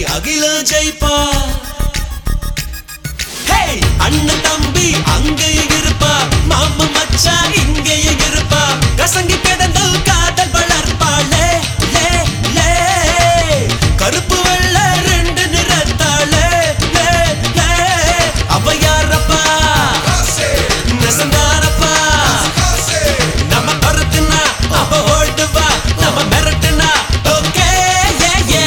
அகிலம் ஜெயிப்பா ஹே அண்ணன் தம்பி அங்கேயே இருப்பா மாமா மச்சான் இங்கேயே இருப்பா கசங்கி கிடந்து காதல் வளர்ப்பாளே லே லே கருப்பு வெள்ள ரெண்டு நிறத்தாளே லே லே அவ யாரப்பா நெசந்தாரப்பா நம்ம கருத்துனா அவ ஓடுவா நம்ம மிரட்டுனா ஓகே ஏ ஏ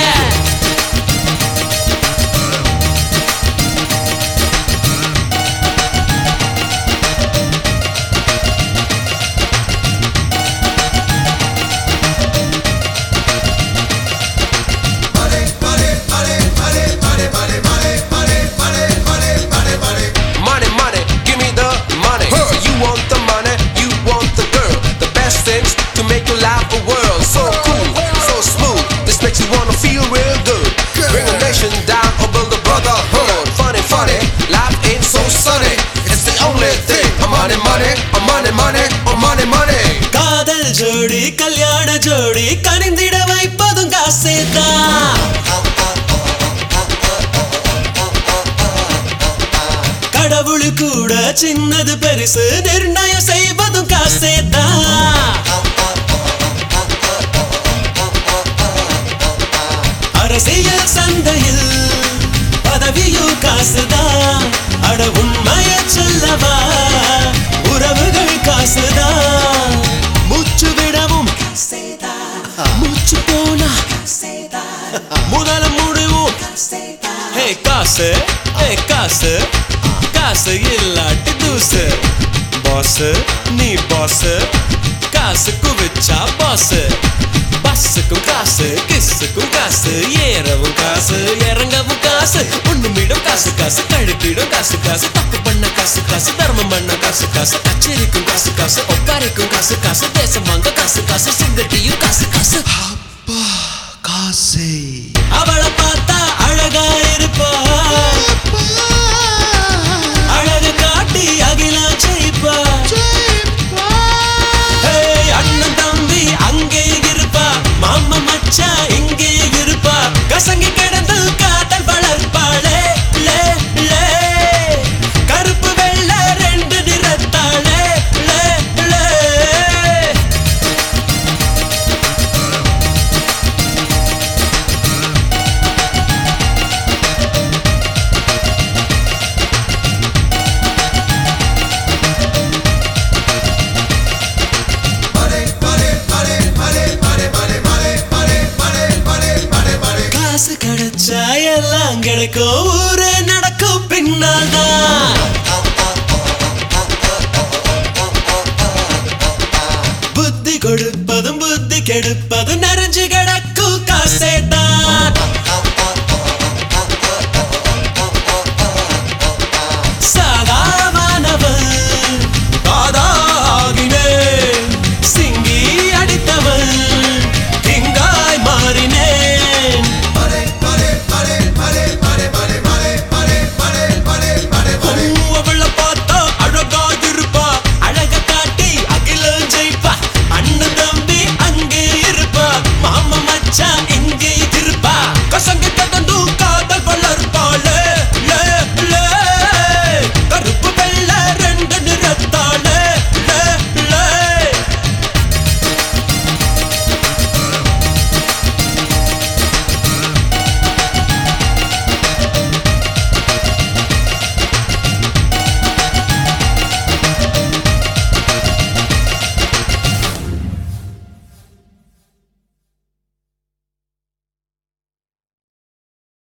Money, money, give me the money. You want the money, you want the girl. The best things to make your life a world. So cool, so smooth. This makes you wanna feel real good. Bring a nation down or build a brotherhood. Funny, funny, life ain't so sunny. It's the only thing. A money, money, a money, money, a money, money. காதல் ஜோடி கல்யாண ஜோடி கனிந்திட வைப்பதும் காசேதான் கடவுள் கூட சின்னது பெருசு நிர்ணயம் செய்வதும் காசேதான் அரசியல் சந்தையில் பதவியும் காசுதான் அட உண்மைய சொல்லவா உறவுகள் காசுதான் மூச்சு விடவும் மூச்சு போனா முதல முடிவும் ஹே காசு ஹே காசு காசு இல்லாட்டி தூசு பாஸ் நீ பாஸ் காசு குவிச்சா பாஸ் பஸ்ஸுக்கும் காசு கிஸ்ஸுக்கும் காசு ஏறவும் காசு இறங்கவும் காசு ஒண்ணுமிடம் காசு காசு கழுத்திடும் காசு காசு தப்பு பண்ண காசு காசு தர்மம் பண்ண காசு காசு கச்சேரிக்கும் காசு காசு ஒப்பாரிக்கும் காசு காசு தேசம் வாங்க காசு காசு சிங்கட்டியும் காசு காசு காசே அவளை பார்த்தா அழகா இருப்பா அழகு காட்டி அகிலா ஜெயிப்பா ஏய், அண்ணன் தம்பி அங்கே இருப்பா மாமா மச்சா இங்கே இருப்பா கசங்கி கிடந்து காதல் வளர்ப்பாளே லே லே கருப்பு வெள்ள ரெண்டு நிறத்தாளே லே லே காசு கிடைச்சா எல்லாம் கிடைக்கும் ஊரே நடக்கும் பின்னால்தான் புத்தி கொடுப்பதும் புத்தி கெடுப்பதும் நிறைஞ்சு கிட